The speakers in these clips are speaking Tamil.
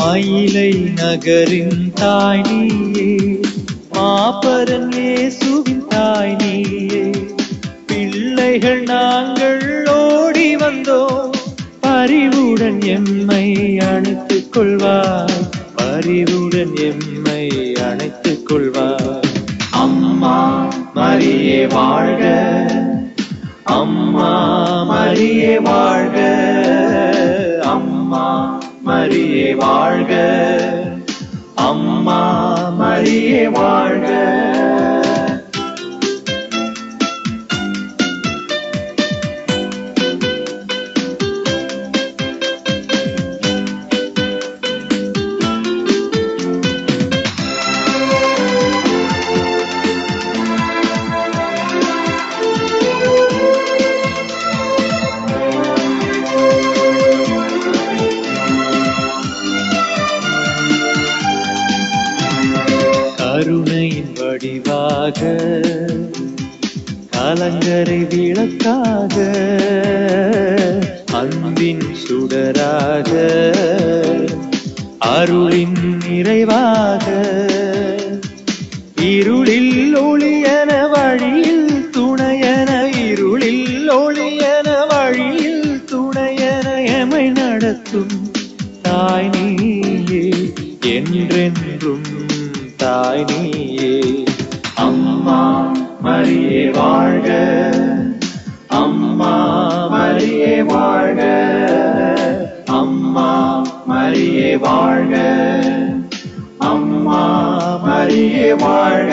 மயிலை நகரின் தாய் நீயே மாபரன் இயேசுவின் தாய் நீயே பிள்ளைகள் நாங்கள் ஓடி வந்தோம் பரிவுடன் எம்மை அணைத்துக் கொள்வாய் பரிவுடன் எம்மை அணைத்துக் கொள்வாய் அம்மா மரியே வாழ்க அம்மா மரியே வாழ்க அம்மா மரியே வாழ்க அம்மா மரியே வாழ்க கருணையின் வடிவாக கலங்கரை விளக்காக அன்பின் சுடராக அருளின் நிறைவாக இருளில் ஒளியன வழியில் துணையன இருளில் ஒளியன வழியில் துணையன எமை நடத்தும் தாய் நீயே என்றென்றும் தாய் நீயே அம்மா மரியே வாழ்க அம்மா மரியே வாழ்க அம்மா மரியே வாழ்க அம்மா மரியே வாழ்க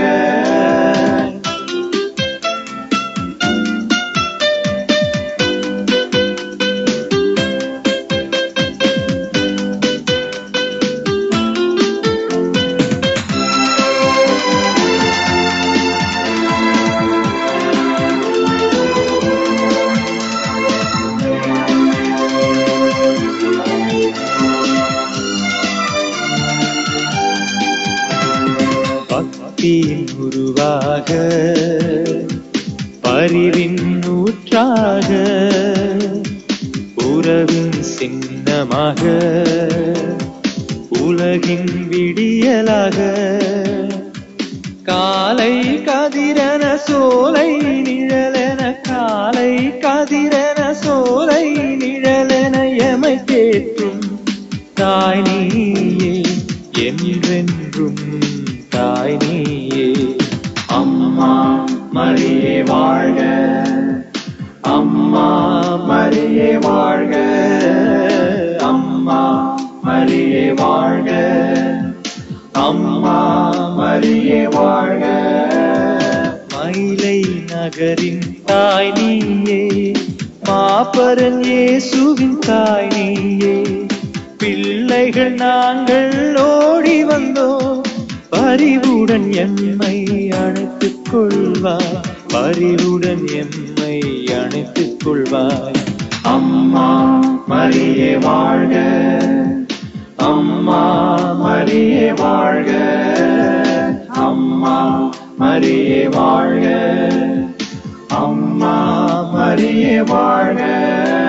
பக்தியின் உருவாக பரிவின் நூற்றாக உறவின் சின்னமாக உலகின் விடியலாக காலை கதிரன சோலை நிழலென காலை கதிரன சோலை நிழலென எமை தேற்றும் தாய் நீயே என்றென்றும் தாய் நீயே அம்மா மரியே வாழ்க அம்மா மரியே வாழ்க அம்மா மரியே வாழ்க அம்மா மரியே வாழ்க மயிலை நகரின் தாய் நீயே மாபரன் இயேசுவின் தாய் நீயே பிள்ளைகள் நாங்கள் ஓடி வந்தோம் பரிவுடன் எம்மை அணைத்துக் கொள்வாய் பரிவுடன் எம்மை அணைத்துக் கொள்வாய் அம்மா மரியே வாழ்க அம்மா மரியே வாழ்க அம்மா மரியே வாழ்க அம்மா மரியே வாழ்க